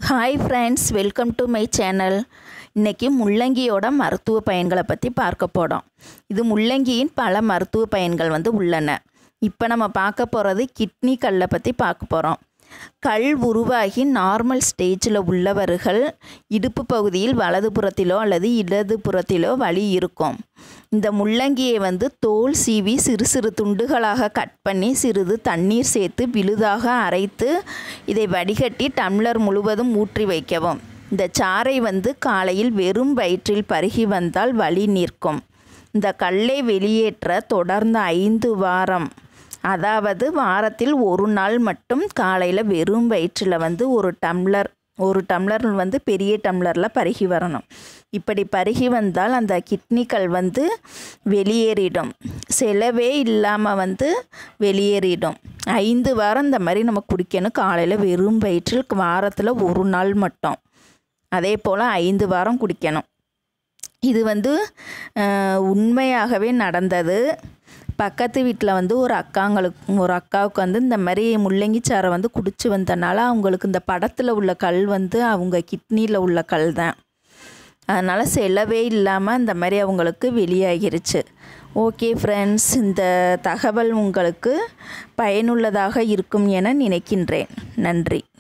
hi friends welcome to my channel இன்றைக்கி முள்ளங்கியோட மருத்துவ பயன்களை பற்றி பார்க்க போகிறோம் இது முள்ளங்கியின் பல மருத்துவ பயன்கள் வந்து உள்ளன இப்போ நம்ம பார்க்க போகிறது கிட்னி கல்லை பற்றி பார்க்க போகிறோம் கல் உருவாகி நார்மல் ஸ்டேஜில் உள்ளவர்கள் இடுப்பு பகுதியில் வலதுபுறத்திலோ அல்லது இடதுபுறத்திலோ வலி இருக்கும் இந்த முள்ளங்கியை வந்து தோல் சீவி சிறு சிறு துண்டுகளாக கட் பண்ணி சிறிது தண்ணீர் சேர்த்து விழுதாக அரைத்து இதை வடிகட்டி டம்ளர் முழுவதும் ஊற்றி வைக்கவும் இந்த சாறை வந்து காலையில் வெறும் வயிற்றில் பருகி வந்தால் வலி நிற்கும் இந்த கல்லை வெளியேற்ற தொடர்ந்து ஐந்து வாரம் அதாவது வாரத்தில் ஒரு நாள் மட்டும் காலையில் வெறும் வயிற்றில் வந்து ஒரு டம்ளர் ஒரு டம்ளர் வந்து பெரிய டம்ளரில் பருகி வரணும் இப்படி பருகி வந்தால் அந்த கிட்னிகள் வந்து வெளியேறிடும் செலவே இல்லாமல் வந்து வெளியேறிடும் ஐந்து வாரம் இந்த மாதிரி நம்ம குடிக்கணும் காலையில் வெறும் வயிற்றில் வாரத்தில் ஒரு நாள் மட்டும் அதே போல் ஐந்து வாரம் குடிக்கணும் இது வந்து உண்மையாகவே நடந்தது பக்கத்து வீட்டில் வந்து ஒரு அக்காங்களுக்கு ஒரு அக்காவுக்கு வந்து இந்த மாதிரி முள்ளங்கி சாறை வந்து குடிச்சு வந்தனால அவங்களுக்கு இந்த படத்தில் உள்ள கல் வந்து அவங்க கிட்னியில் உள்ள கல் தான் அதனால் செலவே இல்லாமல் இந்த மாதிரி அவங்களுக்கு வெளியாகிருச்சு ஓகே ஃப்ரெண்ட்ஸ் இந்த தகவல் உங்களுக்கு பயனுள்ளதாக இருக்கும் என நினைக்கின்றேன் நன்றி